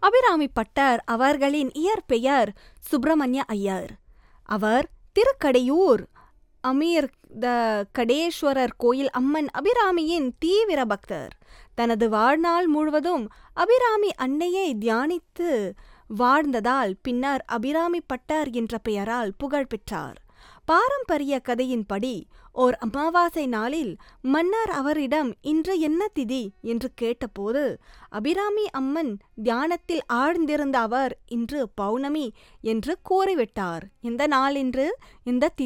Abirami butter அவர்களின் இயற்பெயர் சுப்பிரமணிய ஐயர் அவர் திருக்கடையூர் அமீர் த கடேஸ்வரர் கோயில் அம்மன் அபிராமியின் தீவிர பக்தர் தனது வாழ்நாள் முழுவதும் அபிராமி அன்னையை தியானித்து வாழ்ந்ததால் பின்னர் அபிராமி பட்டர் என்ற பெயரால் புகழ் பெற்றார் பாரம்பரிய கதையின்படி ஓர் அமாவாசை நாளில் மன்னர் அவரிடம் இன்று என்ன திதி என்று கேட்டபோது அபிராமி அம்மன் தியானத்தில் ஆழ்ந்திருந்த அவர் இன்று பௌர்ணமி என்று கூறிவிட்டார் இந்த நாள் இன்று இந்த